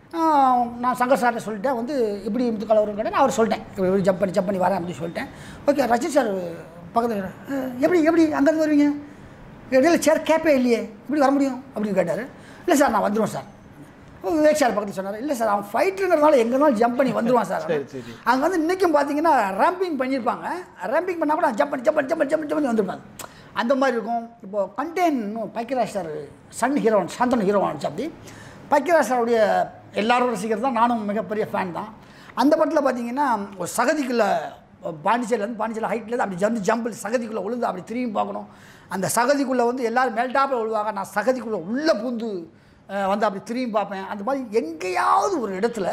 ஆஹ் நான் சங்கர் சார்ட்ட சொல்லிட்டேன் வந்து இப்படி முத்துக்கால வரும் கடை நான் அவர் சொல்லிட்டேன் இப்படி இப்படி ஜம்ப் பண்ணி ஜம்ப் பண்ணி வரேன் அப்படின்னு சொல்லிட்டேன் ஓகே ரஜினி சார் பக்கத்தில் இருக்கிறார். அஹ் எப்படி எப்படி அங்கேருந்து வருவீங்க இடையில சேர் கேப்பே இல்லையே இப்படி வர முடியும் அப்படின்னு கேட்டார் இல்லை சார் நான் வந்துடுவேன் சார் விவேக் சார் பக்கத்தில் சொன்னார் இல்லை சார் அவன் ஃபைட்டுங்கிறதுனால எங்கேனாலும் ஜம்ப் பண்ணி வந்துடுவான் சார் சரி, சரி. அங்கே வந்து இன்றைக்கும் பார்த்தீங்கன்னா ரேம்பிங் பண்ணியிருப்பாங்க ரேம்பிங் பண்ணால் கூட ஜம்ப் பண்ணி ஜம்ப் பண்ணி ஜம்ப் பண்ணி ஜம்ப் பண்ணி வந்துருப்பாங்க அந்த மாதிரி இருக்கும் இப்போ கண்டெயின் பைக்கராஜ் சார் சன் ஹீரோன் சாந்தன் ஹீரோவான் நடிச்சா அப்படி பைக்கராஜ் சாருடைய எல்லாரும் ரசிகர் தான் நானும் மிகப்பெரிய ஃபேன் தான் அந்த படத்தில் பார்த்தீங்கன்னா ஒரு சகதிக்குள்ளே பாண்டிச்சேரியிலேருந்து பாண்டிச்சேரி ஹைட்லேருந்து அப்படி ஜந்து ஜம்பிள் சகதிக்குள்ளே விழுந்து அப்படி திரும்பி பார்க்கணும் அந்த சகதிக்குள்ளே வந்து எல்லாரும் மேல்டாப்பில் விழுவாங்க நான் சகதிக்குள்ளே உள்ளே பூந்து அஹ், வந்து அப்படி திரும்பி பார்ப்பேன் அந்த மாதிரி எங்கேயாவது ஒரு இடத்துல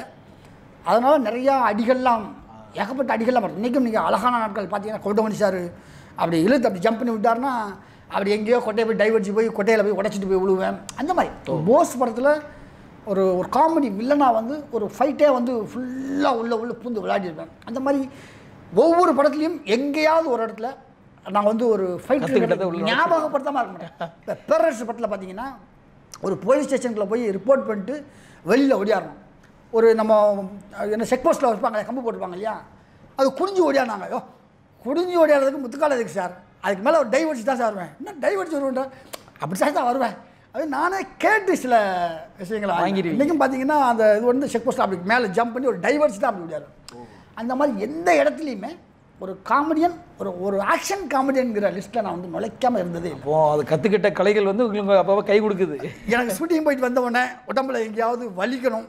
அதனால் நிறையா அடிகள்லாம் ஏகப்பட்ட அடிகள்லாம் வரும் இன்றைக்கும் நீங்கள் அழகான நாட்கள் பார்த்தீங்கன்னா கொண்டமணி சார் அப்படி இழுத்து அப்படி ஜம்ப் பண்ணி விட்டாருன்னா அப்படி எங்கேயோ கொட்டையை போய் டைவர்ஜி போய் கொட்டையில் போய் உடச்சிட்டு போய் விழுவேன் அந்த மாதிரி போஸ் படத்தில் ஒரு ஒரு காமெடி வில்லனாக வந்து ஒரு ஃபைட்டே வந்து ஃபுல்லாக உள்ள உள்ள பூந்து விளையாடிருப்பேன் அந்த மாதிரி ஒவ்வொரு படத்துலையும் எங்கேயாவது ஒரு இடத்துல நான் வந்து ஒரு கத்துக்கிட்டதை ஃபைட் உள்ள ஞாபகப்படுத்தாமல் இருக்க மாட்டேன் இப்போ பேரரசு படத்தில் பார்த்தீங்கன்னா ஒரு போலீஸ் ஸ்டேஷனுக்குள்ள போய் ரிப்போர்ட் பண்ணிட்டு வெளியில் ஓடியாரணும் ஒரு நம்ம அஹ், என்ன செக் போஸ்ட்டில் வைப்பாங்க கம்பு போட்டுருப்பாங்க இல்லையா அது குடிஞ்சு ஓடியானாங்க ஐயோ குடிஞ்சு ஓடியாடுறதுக்கு முத்துக்கால எதுக்கு சார் அதுக்கு மேலே ஒரு டைவர்ஸ் தான் சார் வருவேன் என்ன டைவர்ஸ் வருவேன் அப்படி சார் தான் வருவேன் அது நானே கேட்டு சில விஷயங்களை வாங்கிடுவீங்க. இன்றைக்கும் பார்த்தீங்கன்னா அந்த இது வந்து செக் போஸ்ட் அப்படி மேலே ஜம்ப் பண்ணி ஒரு டைவர்ஸ் தான் அப்படி ஓடியாரு அந்த மாதிரி எந்த இடத்துலையுமே ஒரு காமெடியன் ஒரு ஒரு ஆக்ஷன் காமெடியன்கிற லிஸ்ட்டில் நான் வந்து நுழைக்காமல் இருந்ததே இல்லை அப்போ அது கற்றுக்கிட்ட கலைகள் வந்து உங்களுக்கு அப்பப்போ கை கொடுக்குது எனக்கு ஷூட்டிங் போயிட்டு வந்த உடனே உடம்புல எங்கேயாவது வலிக்கணும்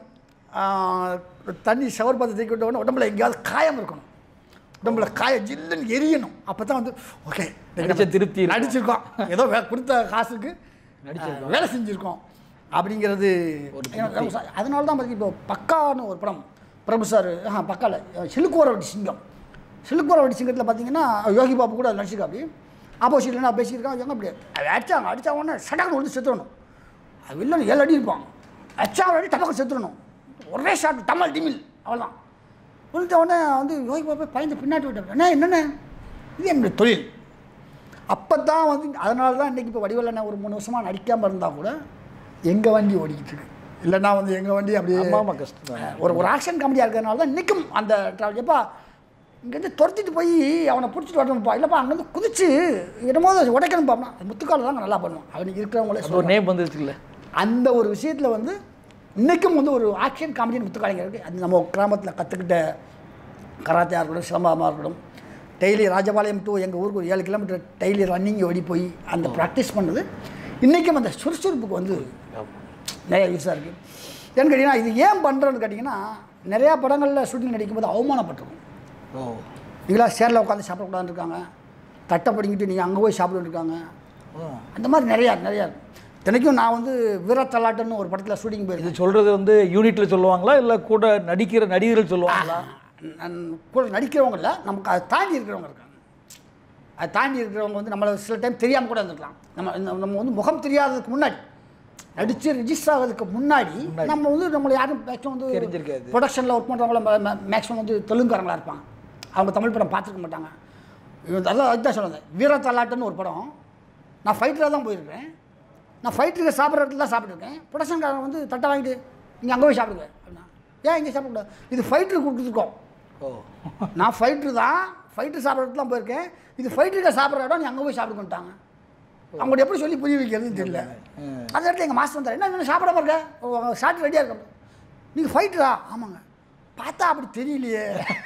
ஆஹ், தண்ணி ஷவர் பார்த்து தூக்கி விட்ட உடனே உடம்புல எங்கேயாவது காயம் இருக்கணும் உடம்புல காய ஜில்லுன்னு எரியணும் அப்போ தான் வந்து ஓகே நடிச்ச திருப்தி இருக்கும். நடிச்சிருக்கோம் ஏதோ வே- கொடுத்த காசுக்கு நடிச்சிருக்கோம். ஆஹ், வேலை செஞ்சுருக்கோம் அப்படிங்கிறது எனக்கு- அதனால தான் பார்த்தி இப்போ பக்கான்னு ஒரு படம் பிரபு சார் ஆ பக்கால சிலுக்கோரவட்டி சிங்கம் சிலுக்கோரவட்டி சிங்கத்தில் பார்த்தீங்கன்னா யோகி பாபு கூட நடிச்சிருக்கா அப்படி ஆப்போசிட்டில் நான் பேசியிருக்கேன் எங்க அப்படி அது அடிச்சாங்க அடிச்சா உடனே சடக்கு விழுந்து செத்துடணும் அது வில்லன் ஏழு அடி இருப்பான் அச்சா அடி டபக்கு செத்துடணும் ஒரே ஷாட் டமல் டிமில் அவ்வளோதான் விழுந்த உடனே வந்து யோகி பாபு பயந்து பின்னாடி விட்டார் என்ன என்னென்ன இது என்னுடைய தொழில் அப்போ தான் வந்து அதனால தான் இன்றைக்கி இப்போ வடிவில் நான் ஒரு மூணு வருஷமாக நடிக்காமல் இருந்தால் கூட எங்கள் வண்டி ஓடிக்கிட்டு இருக்கு இல்லைன்னா வந்து எங்கள் வண்டி அப்படியே ஆமாம் ஆமாம் கஷ்டம் தான் ஒரு ஒரு ஆக்ஷன் காமெடியாக இருக்கிறதுனால தான் இன்றைக்கும் அந்த ட்ராவல் எப்பா இங்கேருந்து துரத்திட்டு போய் அவனை பிடிச்சிட்டு வரணும்ப்பா இல்லைப்பா அங்கேருந்து குதிச்சு என்னமோ அதை உடைக்கணும்ப்பா முத்துக்கால தாங்க நல்லா பண்ணுவான் அவனுக்கு இருக்கிறவங்களே அது ஒரு நேம் வந்துருச்சுல்ல அந்த ஒரு விஷயத்தில் வந்து இன்றைக்கும் வந்து ஒரு ஆக்ஷன் காமெடியன் முத்துக்காளிங்க இருக்குது அது நம்ம கிராமத்தில் கற்றுக்கிட்ட கராத்தையாக இருக்கட்டும் சிலம்பமாக இருக்கட்டும் டெய்லி ராஜபாளையம் டு எங்கள் ஊருக்கு ஒரு ஏழு கிலோமீட்டர் டெய்லி ரன்னிங் ஓடி போய் அந்த ப்ராக்டிஸ் பண்ணது இன்றைக்கும் அந்த சுறுசுறுப்புக்கு வந்து நிறைய யூஸாக இருக்குது ஏன்னு கேட்டிங்கன்னா இது ஏன் பண்ணுறோன்னு கேட்டிங்கன்னா நிறையா படங்களில் ஷூட்டிங் நடிக்கும்போது அவமானப்பட்டிருக்கும் ஓ நீங்களா சேரில் உட்காந்து சாப்பிடக்கூடாதுன்னு இருக்காங்க தட்டை படிக்கிட்டு நீங்கள் அங்கே போய் சாப்பிட்டு இருக்காங்க ஓ. அந்த மாதிரி நிறையா நிறையா இருக்கு இத்தனைக்கும் நான் வந்து வீரத்தலாட்டன்னு ஒரு படத்தில் ஷூட்டிங் போயிருக்கேன் இது சொல்கிறது வந்து யூனிட்டில் சொல்லுவாங்களா இல்லை கூட நடிக்கிற நடிகர்கள் சொல்லுவாங்களா நன்- கூட நடிக்கிறவங்க இல்லை நமக்கு அதை தாண்டி இருக்கிறவங்க இருக்காங்க அதை தாண்டி இருக்கிறவங்க வந்து நம்மளை சில டைம் தெரியாமல் கூட இருந்திருக்கலாம் நம்ம இந்த- நம்ம வந்து முகம் தெரியாததுக்கு முன்னாடி நடித்து ரிஜிஸ்டர் ஆகிறதுக்கு முன்னாடி நம்ம வந்து நம்மளை யாரும் மேக்ஸிமம் வந்து தெரிஞ்சிருக்காது. ப்ரொடக்ஷனில் ஒர்க் பண்ணுறவங்கள மேக்ஸிமம் வந்து தெலுங்குக்காரங்களா இருப்பாங்க அவங்க தமிழ் படம் பார்த்துருக்க மாட்டாங்க இவன் அதான் அதுதான் சொல்லுவேன் வீரத்தலாட்டுன்னு ஒரு படம் நான் ஃபைட்டராக தான் போயிருக்கேன் நான் ஃபைட்டருக்கு சாப்பிட்ற இடத்துல தான் சாப்பிட்ருக்கேன் ப்ரொடக்ஷன்காரன் வந்து தட்டை வாங்கிட்டு நீங்கள் அங்கே போய் சாப்பிடுங்க அப்படின்னா ஏன் இங்கே சாப்பிடக்கூடாது இது ஃபைட்டருக்கு கொடுத்துருக்கோம் ஓ நான் ஃபைட்ரு தான் ஃபைட்ரு சாப்பிட்ற இடத்துல போயிருக்கேன் இது ஃபைட்டருக்கு சாப்பிட்ற இடம் நீ அங்கே போய் சாப்பிடுங்கன்ட்டாங்க அவங்கள்ட்ட எப்படி சொல்லி புரிய வைக்கிறதுன்னு தெரியல அந்த இடத்துல எங்கள் மாஸ்டர் வந்தார் என்ன இன்னும் சாப்பிடாம இருக்க ஷார்ட் ரெடியாக இருக்க நீங்கள் ஃபைட்டரா ஆமாங்க பார்த்தா அப்படி தெரியலையே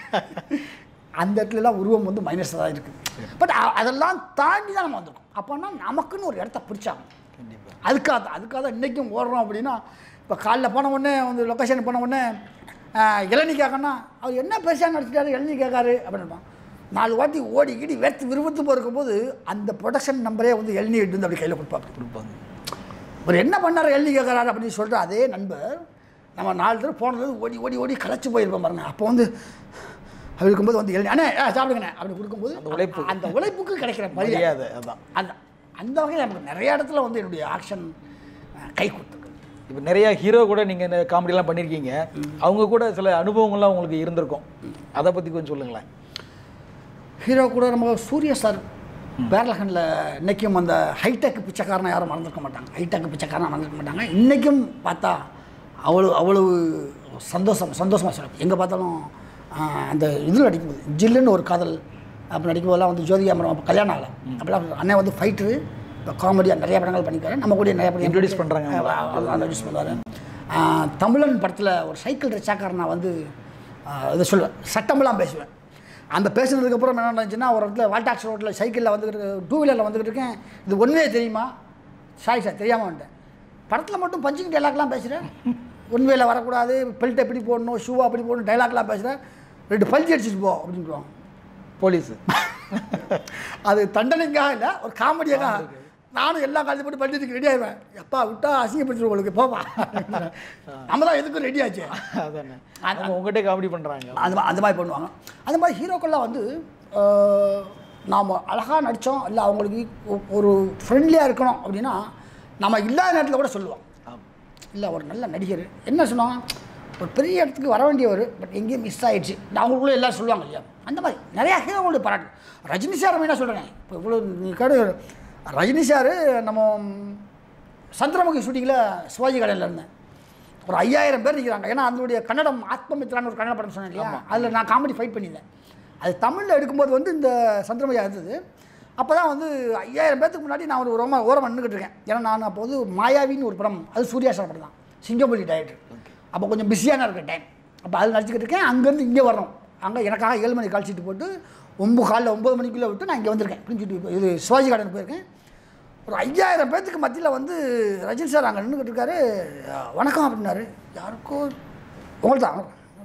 அந்த இடத்துலலாம் உருவம் வந்து மைனஸ் தான் இருக்குது பட் அதெல்லாம் தாண்டி தான் நம்ம வந்திருக்கோம் அப்போனா நமக்குன்னு ஒரு இடத்த பிடிச்சாங்க கண்டிப்பாக அதுக்காக தான் அதுக்காக தான் இன்றைக்கும் ஓடுறோம் அப்படின்னா இப்போ காலைல போன உடனே வந்து லொக்கேஷன் போன உடனே ஆஹ், இளநீ கேட்கணும்னா அவர் என்ன பெருசாக நடிச்சிட்டாரு இளநீ கேட்காரு அப்படின்பான் நாலு வாட்டி ஓடி கீடி வெறுத்து விரும்பத்து போயிருக்கும்போது அந்த ப்ரொடக்ஷன் நம்பரே வந்து இளநீ எடுத்து வந்து அப்படி கையில் கொடுப்பாங்க கொடுப்பாங்க ஒரு என்ன பண்ணார் இளநீ கேட்குறாரு அப்படின்னு சொல்லிட்டு அதே நண்பர் நம்ம நாலு தடவை போனது ஓடி ஓடி ஓடி களைச்சு போயிருப்போம் பாருங்க அப்போ வந்து அப்படி இருக்கும்போது வந்து இளநீ அண்ணே ஆ, சாப்பிடுங்கண்ணே அப்படி கொடுக்கும்போது அந்த உழைப்பு. அந்த உழைப்புக்கு கிடைக்கிற மரியாதை மரியாதை அதான் அந்த அந்த வகையில் நமக்கு நிறைய இடத்துல வந்து என்னுடைய ஆக்ஷன் கை கொடுத்துருக்கு இப்போ நிறைய ஹீரோ கூட நீங்கள் இந்த காமெடிலாம் பண்ணியிருக்கீங்க அவங்க கூட சில அனுபவங்கள்லாம் உங்களுக்கு இருந்திருக்கும் அதை பற்றி கொஞ்சம் சொல்லுங்களேன் ஹீரோ கூட நம்ம சூர்யா சார் பேரலகனில் இன்றைக்கும் அந்த ஹைடெக் பிச்சைக்காரனை யாரும் மறந்துருக்க மாட்டாங்க ஹைடெக் பிச்சைக்காரனை மறந்துருக்க மாட்டாங்க இன்றைக்கும் பார்த்தா அவ்வளோ அவ்வளவு சந்தோஷம் சந்தோஷமாக சொல்லும் எங்கே பார்த்தாலும் ஆஹ், அந்த இதில் நடிக்கும்போது ஜில்லுன்னு ஒரு காதல் அப்போ நடிக்கும்போதெல்லாம் வந்து ஜோதிகா மரம் அப்போ கல்யாணம் ஆகலை அப்போலாம் அண்ணன் வந்து ஃபைட்டரு இப்போ காமெடியாக நிறைய படங்கள் பண்ணியிருக்காரு நம்ம கூட நிறைய படம் Introduce பண்றாங்க. இன்ட்ரடியூஸ் பண்ணுவார் தமிழன் படத்தில் ஒரு சைக்கிள் ரிச்சாக்காரன் நான் வந்து ஆஹ், இதை சொல்லுவேன் சட்டமெல்லாம் பேசுவேன் அந்த பேசுனதுக்கப்புறம் என்ன நடந்துச்சுன்னா ஒரு இடத்துல வால்டாக்ஸ் ரோட்டில் சைக்கிளில் வந்துக்கிட்டு டூ வீலரில் வந்துக்கிட்டு இருக்கேன் இது ஒன்றே தெரியுமா சாரி சார் தெரியாமல் வந்துட்டேன் படத்தில் மட்டும் பஞ்சிங் டைலாக்லாம் பேசுகிறேன் ஒன்வேல வரக்கூடாது பெல்ட் எப்படி போடணும் ஷூ அப்படி போடணும் டைலாக்லாம் பேசுகிறேன் ரெண்டு பல்ஜி அடிச்சுட்டு போ அப்படின்ட்டுருவாங்க போலீஸு அது தண்டனைக்காக இல்லை ஒரு காமெடியாக நானும் எல்லா காலத்தையும் போட்டு பண்டிகைக்கு ரெடி ஆயிடுவேன் எப்பா விட்டா அசிங்கப்படுத்து உங்களுக்கு போப்பா நம்ம தான் எதுக்கும் ரெடி ஆச்சு அதானே அவங்க உங்கள்கிட்ட காமெடி பண்ணுறாங்க அந்த மா- அந்த மாதிரி பண்ணுவாங்க அந்த மாதிரி ஹீரோக்கள்லாம் வந்து நாம் அழகாக நடித்தோம் இல்லை அவங்களுக்கு ஒ- ஒரு ஃப்ரெண்ட்லியாக இருக்கணும் அப்படின்னா நம்ம இல்லாத நேரத்தில் கூட சொல்லுவோம் இல்லை ஒரு நல்ல நடிகர் என்ன சொன்னாங்க ஒரு பெரிய இடத்துக்கு வர வேண்டியவர் பட் எங்கேயும் மிஸ் ஆயிடுச்சு அவங்களுக்குள்ள எல்லாம் சொல்லுவாங்க இல்லையா அந்த மாதிரி நிறையா ஹீரோங்களுடைய பாராட்டு ரஜினி சார் என்ன சொல்கிறேன் இப்போ இவ்வளோ நீ கேடு ரஜினி சார் நம்ம சந்திரமுகி ஷூட்டிங்கில் சிவாஜி கடையில் இருந்தேன் ஒரு ஐயாயிரம் பேர் நிற்கிறாங்க ஏன்னா அதனுடைய கன்னடம் ஆத்மமித்ரான்னு ஒரு கன்னட படம் சொன்னேன் இல்லையா அதில் நான் காமெடி ஃபைட் பண்ணியிருந்தேன் அது தமிழில் எடுக்கும்போது வந்து இந்த சந்திரமுகி இருந்தது அப்போ தான் வந்து ஐயாயிரம் பேத்துக்கு முன்னாடி நான் ஒரு ஓரமாக ஓரம் நின்றுக்கிட்டு இருக்கேன் ஏன்னா நான் அப்போ வந்து மாயாவின்னு ஒரு படம் அது சூர்யா சார் படம் தான் சிங்கம்புலி டைரக்டர் அப்போ கொஞ்சம் பிஸியான இருக்க டைம் அப்போ அதில் நடிச்சுக்கிட்டு இருக்கேன் அங்கேருந்து இங்கே வரணும் அங்கே எனக்காக ஏழு மணிக்கு கழிச்சிட்டு போட்டு ஒம்பது காலைல ஒம்பது மணிக்குள்ளே விட்டு நான் இங்கே வந்திருக்கேன் பிரிஞ்சுட்டு இது சிவாஜி கார்டன் போயிருக்கேன் ஒரு ஐயாயிரம் பேத்துக்கு மத்தியில் வந்து ரஜினி சார் அங்கே நின்றுக்கிட்டு இருக்காரு அஹ், வணக்கம் அப்படின்னாரு யாருக்கோ உங்களுக்கு தான்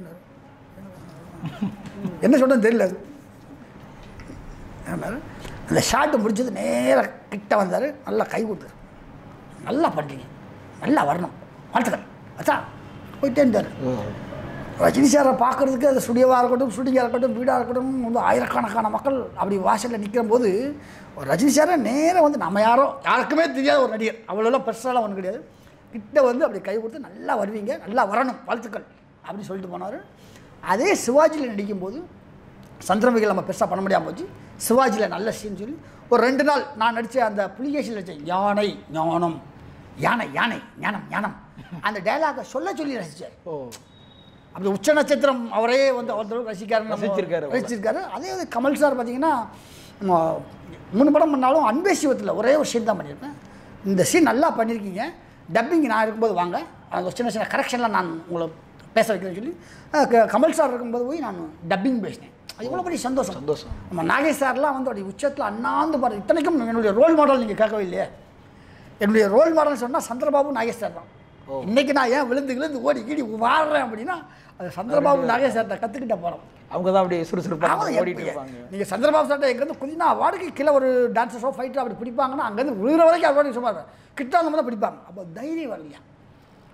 என்ன சொல்கிறேன்னு தெரியல அது ஆனாரு, அந்த ஷாட்டு முடிச்சது நேராக கிட்ட வந்தார் நல்லா கை கொடுத்தாரு நல்லா பண்ணுறீங்க நல்லா வரணும் வாழ்த்துக்கள் அதான் போயிட்டே இருந்தார் ரஜினி சாரை பார்க்குறதுக்கு அது ஸ்டுடியோவாக இருக்கட்டும் ஷூட்டிங்காக இருக்கட்டும் வீடாக இருக்கட்டும் வந்து ஆயிரக்கணக்கான மக்கள் அப்படி வாசலில் நிற்கிற போது ஒரு ரஜினி சாரை நேராக வந்து நம்ம யாரோ யாருக்குமே தெரியாத ஒரு நடிகர் அவ்வளோலாம் பெருசாலாம் ஒன்றும் கிடையாது கிட்ட வந்து அப்படி கை கொடுத்து நல்லா வருவீங்க நல்லா வரணும் வாழ்த்துக்கள் அப்படின்னு சொல்லிட்டு போனார் அதே சிவாஜியில் நடிக்கும்போது சந்திரமுகில் நம்ம பெருசாக பண்ண முடியாமல் போச்சு சிவாஜியில் நல்ல சீன் சொல்லி ஒரு ரெண்டு நாள் நான் நடித்த அந்த புலிகேசியில் நடித்தேன் யானை ஞானம் யானை யானை ஞானம் ஞானம் அந்த டைலாகை சொல்ல சொல்லி ரசித்தார் ஓ அப்படி உச்ச நட்சத்திரம் அவரே வந்து அவர் ரசிக்காரு ரசிச்சிருக்காரு அவரை. ரசிச்சிருக்காரு அதே வந்து கமல் சார் பார்த்தீங்கன்னா நம்ம மூணு படம் பண்ணாலும் அன்பே சிவத்தில் ஒரே ஒரு சீன் தான் பண்ணியிருப்பேன் இந்த சீன் நல்லா பண்ணியிருக்கீங்க டப்பிங் நான் இருக்கும்போது வாங்க அந்த சின்ன சின்ன கரெக்ஷன்லாம் நான் உங்களை பேச வைக்கிறேன்னு சொல்லி அஹ், க- கமல் சார் இருக்கும்போது போய் நான் டப்பிங் பேசினேன் அது எவ்வளோ பெரிய சந்தோஷம் சந்தோஷம். நம்ம நாகேஷ் சார்லாம் வந்து அப்படி உச்சத்தில் அண்ணாந்து பாரு இத்தனைக்கும் என்னுடைய ரோல் மாடல் நீங்கள் கேட்கவே இல்லையே என்னுடைய ரோல் மாடல் சொன்னால் சந்திரபாபு நாகேஷ் சார் தான் இன்னைக்கு நான் ஏன் விழுந்து விழுந்து ஓடி கீடி வாடுறேன் அப்படின்னா அது சந்திரபாபு நாகேஷ் சார்கிட்ட கற்றுக்கிட்ட போகிறோம் அவங்க தான் அப்படியே சுறுசுறுப்பாக ஓடிட்டு இருப்பாங்க நீங்கள் சந்திரபாபு சார்ட்ட எங்கேருந்து குதினா வாடகை கீழே ஒரு டான்ஸர் ஷோ ஃபைட்டர் அப்படி பிடிப்பாங்கன்னா அங்கேருந்து விழுகிற வரைக்கும் அவரோட சும்மா கிட்ட அந்த மாதிரி பிடிப்பாங்க அப்போ தைரியம் வரலையா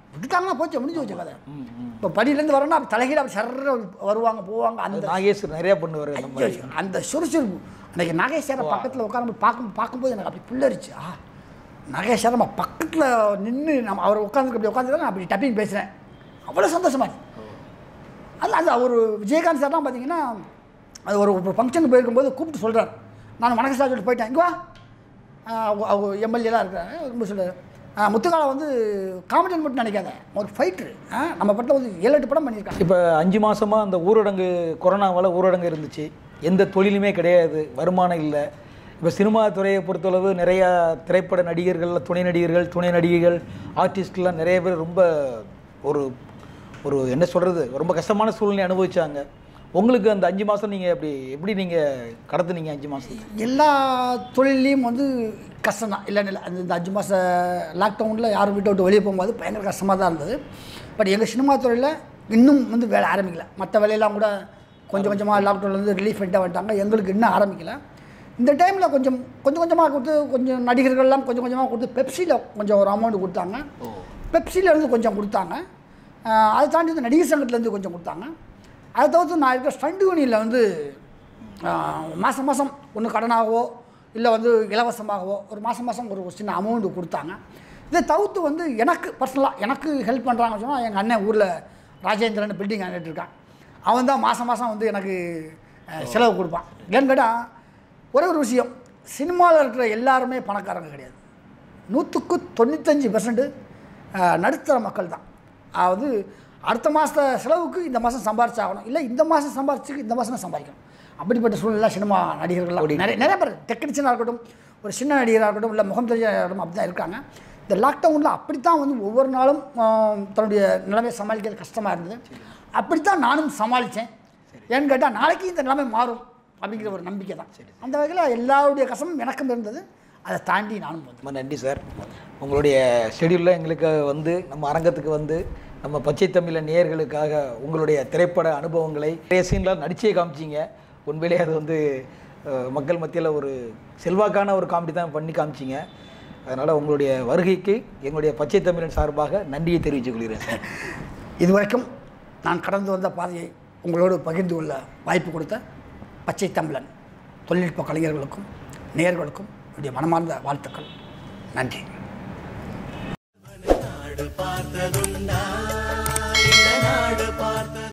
விட்டுட்டாங்கன்னா போச்சு முடிஞ்சு வச்ச கதை இப்போ படியிலேருந்து வரணும்னா அப்படி தலைகீழ அப்படி சர்ற வருவாங்க போவாங்க அந்த நாகேஷ் நிறைய பண்ணுவார் அந்த மாதிரி ஐயோ, அந்த சுறுசுறுப்பு அன்றைக்கி நாகேஸ்வர பக்கத்தில் உட்காந்து பார்க்கும் பார்க்கும்போது எனக்கு அப்படி புல்லரிச்சு ஆ நாகேஸ்வர நம்ம பக்கத்தில் நின்று நம்ம அவர் உட்காந்து அப்படி உட்காந்து நான் அப்படி டப்பிங் பேசுகிறேன் அவ்வளோ சந்தோஷமா இருக்கு அது அது அவர் விஜயகாந்த் சார்லாம் பார்த்தீங்கன்னா அது ஒரு ஒரு ஃபங்க்ஷனுக்கு போயிருக்கும்போது கூப்பிட்டு சொல்கிறார் நான் வணக்கம் சார் சொல்லிட்டு போயிட்டேன் இங்கே வா அவங்க எம்எல்ஏலாம் இருக்கிறாங்க ரொம்ப சொல்ல முத்துக்கால வந்து காமெடியன் மட்டும் நினைக்காத ஒரு ஃபைட்ரு நம்ம படத்தில் வந்து ஏழு எட்டு படம் பண்ணியிருக்காங்க இப்போ அஞ்சு மாசமா அந்த ஊரடங்கு கொரோனாவால் ஊரடங்கு இருந்துச்சு எந்த தொழிலுமே கிடையாது வருமானம் இல்லை இப்போ சினிமா துறையை பொறுத்தளவு நிறையா திரைப்பட நடிகர்கள் துணை நடிகர்கள் துணை நடிகைகள் ஆர்டிஸ்ட்லாம் நிறைய பேர் ரொம்ப ஒரு ஒரு என்ன சொல்கிறது ரொம்ப கஷ்டமான சூழ்நிலை அனுபவிச்சாங்க உங்களுக்கு அந்த அஞ்சு மாதம் நீங்கள் எப்படி எப்படி நீங்கள் கடத்துனீங்க அஞ்சு மாதம் எல்லா தொழிலையும் வந்து கஷ்டம் தான் இல்லைன்னு இல்லை அந்த இந்த அஞ்சு மாத லாக்டவுனில் யாரும் வீட்டை விட்டு வெளியே போகும்போது பயங்கர கஷ்டமாக தான் இருந்தது பட் எங்கள் சினிமா துறையில் இன்னும் வந்து வேலை ஆரம்பிக்கல மற்ற வேலையெல்லாம் கூட கொஞ்சம் கொஞ்சமாக லாக்டவுன்லேருந்து ரிலீஃப் பண்ணிட்டு வந்துட்டாங்க எங்களுக்கு இன்னும் ஆரம்பிக்கல இந்த டைமில் கொஞ்சம் கொஞ்சம் கொஞ்சமாக கொடுத்து கொஞ்சம் நடிகர்கள்லாம் கொஞ்சம் கொஞ்சமாக கொடுத்து பெப்சியில் கொஞ்சம் ஒரு அமௌண்ட் கொடுத்தாங்க பெப்சியில் இருந்து கொஞ்சம் கொடுத்தாங்க ஆஹ் அதை தாண்டி வந்து நடிகர் சங்கத்துலேருந்து கொஞ்சம் கொடுத்தாங்க அதை தவிர்த்து நான் இருக்கிற ஸ்டண்ட் யூனியனில் வந்து மாதம் மாதம் ஒன்று கடனாகவோ இல்லை வந்து இலவசமாகவோ ஒரு மாதம் மாதம் ஒரு சின்ன அமௌண்ட்டு கொடுத்தாங்க இதை தவிர்த்து வந்து எனக்கு பர்சனலாக எனக்கு ஹெல்ப் பண்ணுறாங்கன்னு சொன்னால் எங்கள் அண்ணன் ஊரில் ராஜேந்திரன் பில்டிங் ஆகிட்டு இருக்கான் அவன் தான் மாதம் மாதம் வந்து எனக்கு அஹ், செலவு கொடுப்பான் ஏன்னு கேட்டால் ஒரே ஒரு விஷயம் சினிமாவில் இருக்கிற எல்லாருமே பணக்காரங்க கிடையாது நூற்றுக்கு தொண்ணூத்தஞ்சு பெர்சன்ட் நடுத்தர மக்கள் தான் அதாவது அடுத்த மாத செலவுக்கு இந்த மாதம் சம்பாரிச்சாகணும் இல்லை இந்த மாதம் சம்பாரிச்சுக்கு இந்த மாதம் தான் சம்பாதிக்கணும் அப்படிப்பட்ட சூழ்நிலை சினிமா நடிகர்கள்லாம் நிறைய நிறைய பேர் டெக்னீஷியனாக இருக்கட்டும் ஒரு சின்ன நடிகராக இருக்கட்டும் இல்லை முகம் தெரிஞ்ச இருக்கட்டும் அப்படி தான் இருக்காங்க இந்த லாக்டவுனில் அப்படித்தான் வந்து ஒவ்வொரு நாளும் ஆஹ், தன்னுடைய நிலைமையை சமாளிக்கிறது கஷ்டமாக இருந்தது அப்படித்தான் நானும் சமாளித்தேன் ஏன்னு கேட்டால் நாளைக்கு இந்த நிலைமை மாறும் அப்படிங்கிற ஒரு நம்பிக்கை தான் அந்த வகையில் எல்லாருடைய கஷ்டமும் எனக்கும் இருந்தது அதை தாண்டி நானும் வந்தேன் ரொம்ப நன்றி சார் உங்களுடைய ஷெடியூலில் எங்களுக்கு வந்து நம்ம அரங்கத்துக்கு வந்து நம்ம பச்சை தமிழ நேயர்களுக்காக உங்களுடைய திரைப்பட அனுபவங்களை நிறைய சீன்லாம் நடிச்சே காமிச்சிங்க உண்மையிலே அது வந்து அஹ், மக்கள் மத்தியில் ஒரு செல்வாக்கான ஒரு காமெடி தான் பண்ணி காமிச்சிங்க அதனால் உங்களுடைய வருகைக்கு எங்களுடைய பச்சை தமிழன் சார்பாக நன்றியை தெரிவித்துக் கொள்கிறேன் சார் இதுவரைக்கும் நான் கடந்து வந்த பாதையை உங்களோடு பகிர்ந்து கொள்ள வாய்ப்பு கொடுத்த பச்சை தமிழன் தொழில்நுட்ப கலைஞர்களுக்கும் நேயர்களுக்கும் என்னுடைய மனமார்ந்த வாழ்த்துக்கள் நன்றி நாடு பார்த்ததுண்டா இந்த நாடு பார்த்த